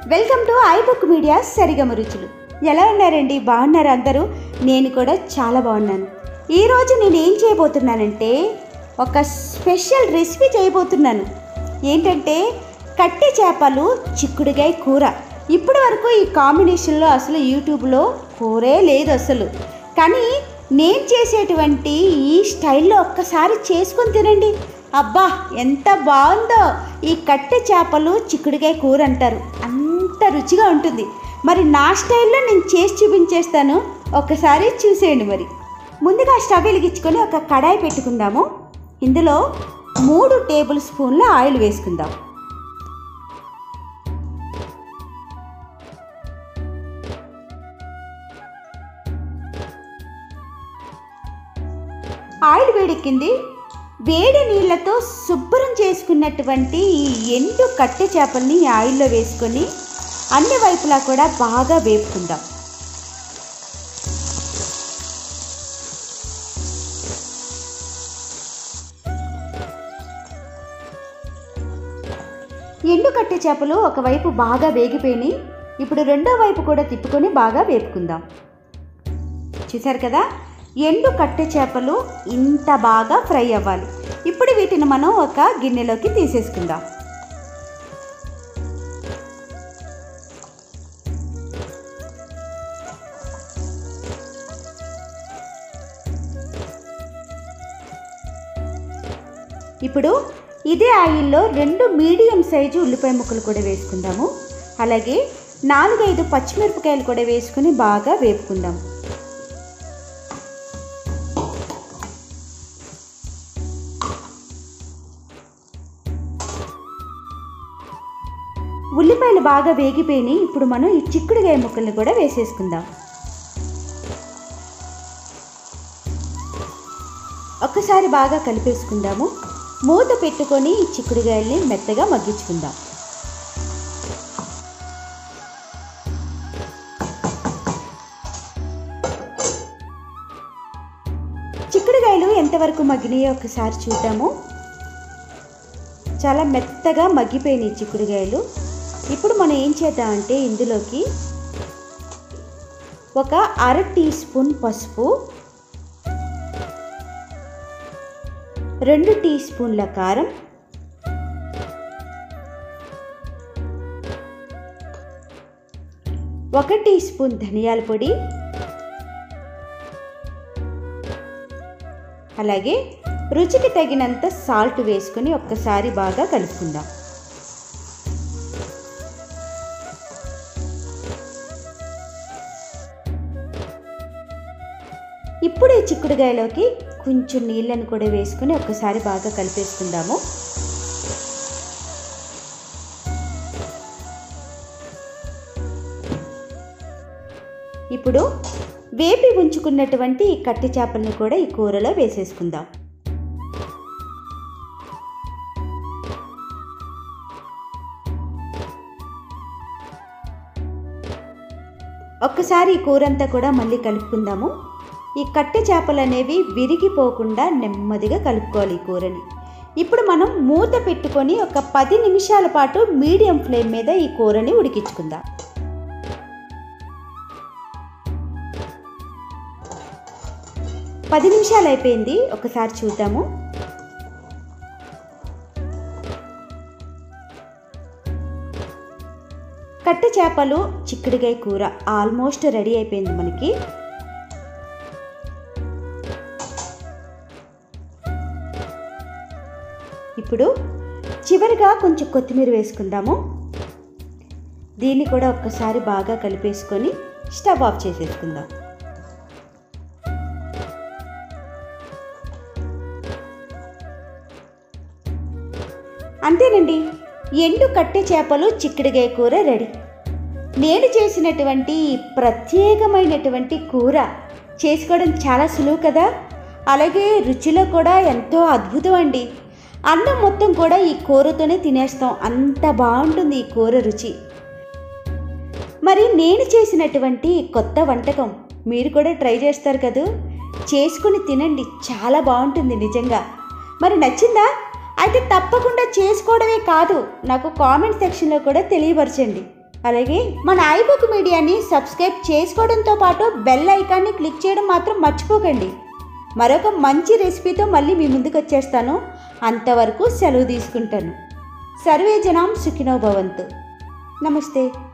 welcome to iBook media సరిగమ రుచులు ఎలా ఉన్నారండి బాగున్నారా అందరూ నేను కూడా చాలా బాగున్నాను ఈరోజు నేను ఏం చేయబోతున్నానంటే ఒక స్పెషల్ రెసిపీ చేయబోతున్నాను ఏంటంటే కట్టె చేపలు చిక్కుడుగాయ కూర ఇప్పటి వరకు ఈ కాంబినేషన్లో అసలు యూట్యూబ్లో కూరే లేదు అసలు కానీ నేను చేసేటువంటి ఈ స్టైల్లో ఒక్కసారి చేసుకొని తినండి అబ్బా ఎంత బాగుందో ఈ కట్టె చేపలు చిక్కుడుగాయ కూర అంటారు అంత రుచిగా ఉంటుంది మరి నా స్టైల్లో నేను చేసి చూపించేస్తాను ఒకసారి చూసేయండి మరి ముందుగా స్టవ్ వెలిగించుకొని ఒక కడాయి పెట్టుకుందాము ఇందులో మూడు టేబుల్ స్పూన్ల ఆయిల్ వేసుకుందాం ఆయిల్ వేడెక్కింది వేడి నీళ్ళతో శుభ్రం చేసుకున్నటువంటి ఈ ఎండు కట్టె చేపల్ని ఈ ఆయిల్లో వేసుకొని అన్ని వైపులా కూడా బాగా వేపుకుందాం ఎండు కట్టె చేపలు ఒకవైపు బాగా వేగిపోయినాయి ఇప్పుడు రెండో వైపు కూడా తిప్పుకొని బాగా వేపుకుందాం చూసారు కదా ఎండు కట్టె చేపలు ఇంత బాగా ఫ్రై అవ్వాలి ఇప్పుడు వీటిని మనం ఒక గిన్నెలోకి తీసేసుకుందాం ఇప్పుడు ఇదే ఆయిల్లో రెండు మీడియం సైజు ఉల్లిపాయ ముక్కలు కూడా వేసుకుందాము అలాగే నాలుగైదు పచ్చిమిరపకాయలు కూడా వేసుకుని బాగా వేపుకుందాం ఉల్లిపాయలు బాగా వేగిపోయినాయి ఇప్పుడు మనం ఈ చిక్కుడుగాయ ముక్కల్ని కూడా వేసేసుకుందాం ఒక్కసారి బాగా కలిపేసుకుందాము మూత పెట్టుకొని ఈ చిక్కుడుగాయల్ని మెత్తగా మగ్గించుకుందాం చిక్కుడుగాయలు ఎంతవరకు మగ్గినాయో ఒకసారి చూద్దాము చాలా మెత్తగా మగ్గిపోయినాయి చిక్కుడుగాయలు ఇప్పుడు మనం ఏం చేద్దామంటే ఇందులోకి ఒక అర టీ స్పూన్ పసుపు రెండు టీ స్పూన్ల కారం ఒక టీ స్పూన్ ధనియాల పొడి అలాగే రుచికి తగినంత సాల్ట్ వేసుకుని ఒక్కసారి బాగా కలుపుకుందాం ఇప్పుడు ఈ చిక్కుడుగాయలోకి కొంచెం నీళ్ళను కూడా వేసుకుని ఒక్కసారి బాగా కలిపేసుకుందాము ఇప్పుడు వేపి ఉంచుకున్నటువంటి ఈ కట్టి చేపల్ని కూడా ఈ కూరలో వేసేసుకుందాం ఒక్కసారి ఈ కూరంతా కూడా మళ్ళీ కలుపుకుందాము ఈ కట్టె చేపలు అనేవి విరిగిపోకుండా నెమ్మదిగా కలుపుకోవాలి ఈ కూరని ఇప్పుడు మనం మూత పెట్టుకొని ఒక పది నిమిషాల పాటు మీడియం ఫ్లేమ్ మీద ఈ కూరని ఉడికించుకుందాం పది నిమిషాలు అయిపోయింది ఒకసారి చూద్దాము కట్టె చేపలు చిక్కుడుగాయ కూర ఆల్మోస్ట్ రెడీ అయిపోయింది మనకి ఇప్పుడు చివరిగా కొంచెం కొత్తిమీర వేసుకుందాము దీన్ని కూడా ఒక్కసారి బాగా కలిపేసుకొని స్టవ్ ఆఫ్ చేసేసుకుందాం అంతేనండి ఎండు కట్టె చేపలు చిక్కుడుగాయ కూర రెడీ నేను చేసినటువంటి ఈ ప్రత్యేకమైనటువంటి కూర చేసుకోవడం చాలా సులువు కదా అలాగే రుచిలో కూడా ఎంతో అద్భుతం అండి అన్నం మొత్తం కూడా ఈ కూరతోనే తినేస్తాం అంత బాగుంటుంది ఈ కూర రుచి మరి నేను చేసినటువంటి కొత్త వంటకం మీరు కూడా ట్రై చేస్తారు కదూ చేసుకుని తినండి చాలా బాగుంటుంది నిజంగా మరి నచ్చిందా అయితే తప్పకుండా చేసుకోవడమే కాదు నాకు కామెంట్ సెక్షన్లో కూడా తెలియపరచండి అలాగే మన ఐబుక్ మీడియాని సబ్స్క్రైబ్ చేసుకోవడంతో పాటు బెల్ ఐకాన్ని క్లిక్ చేయడం మాత్రం మర్చిపోకండి మరొక మంచి రెసిపీతో మళ్ళీ మీ ముందుకు వచ్చేస్తాను అంతవరకు సెలవు తీసుకుంటాను సర్వే జనాం సుఖినో భవంతు నమస్తే